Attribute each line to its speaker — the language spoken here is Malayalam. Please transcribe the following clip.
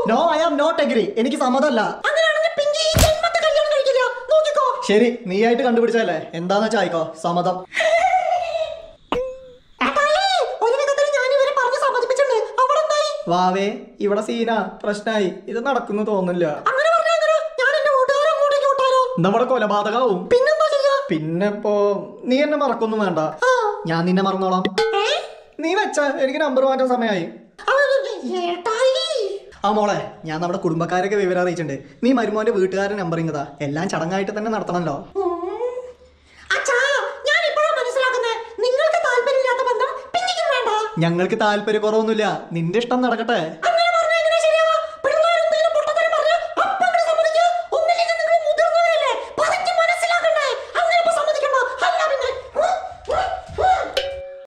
Speaker 1: No I am not agree എനിക്ക് സമ്മതമല്ല
Speaker 2: അങ്ങനെയാണെങ്കിൽ പിങ്കി ഈ ജന്മത്തെ കല്യാണം കഴിക്കില്ല നോക്കിക്കോ
Speaker 1: ശരി നീ ആയിട്ട് കണ്ടുപിടിച്ചതല്ലേ എന്താന്ന് വെച്ചാ ആയിക്കോ സമ്മതം
Speaker 2: ഏട്ടായി, ഒരു വിധത്തിൽ ഞാൻ ഇവരെ പറഞ്ഞ് സമ്മതിപ്പിച്ചിട്ടുണ്ട് അവിടെ എന്തായി
Speaker 1: വാവേ ഇവിടെ സീന പ്രശ്നായി ഇത് നടക്കുന്നു തോന്നുന്നില്ല
Speaker 2: അങ്ങനെ പറഞ്ഞാ അങ്ങനെ ഞാൻ എന്റെ കൂട്ടുകാരെ അങ്ങോട്ടേക്ക് വിട്ടാലോ
Speaker 1: നമ്മുടെ കൊലപാതകവും
Speaker 2: പിന്നെന്താ ചെയ്യാ
Speaker 1: പിന്നെ ഇപ്പോ നീ എന്നെ മറക്കൊന്നും വേണ്ട
Speaker 2: ആ,
Speaker 1: ഞാൻ നിന്നെ മറന്നോളാം
Speaker 2: ഏ?
Speaker 1: നീ വെച്ച എനിക്ക് നമ്പർ മാറ്റാൻ സമയമായി
Speaker 2: ആ, ഏട്ടായി
Speaker 1: ആ മോളെ ഞാൻ നമ്മുടെ കുടുംബക്കാരൊക്കെ വിവരം അറിയിച്ചിട്ടുണ്ട് നീ മരുമോന്റെ വീട്ടുകാരുടെ നമ്പർ ഇങ്ങതാ എല്ലാം ചടങ്ങായിട്ട് തന്നെ നടത്തണല്ലോ
Speaker 2: അച്ഛാ ഞാൻ ഇപ്പോഴാ മനസ്സിലാക്കുന്നത് നിങ്ങൾക്ക് താല്പര്യമില്ലാത്ത ബന്ധം പിങ്കിക്കും വേണ്ട
Speaker 1: ഞങ്ങൾക്ക് താല്പര്യക്കുറവൊന്നുമില്ല നിന്റെ ഇഷ്ടം നടക്കട്ടെ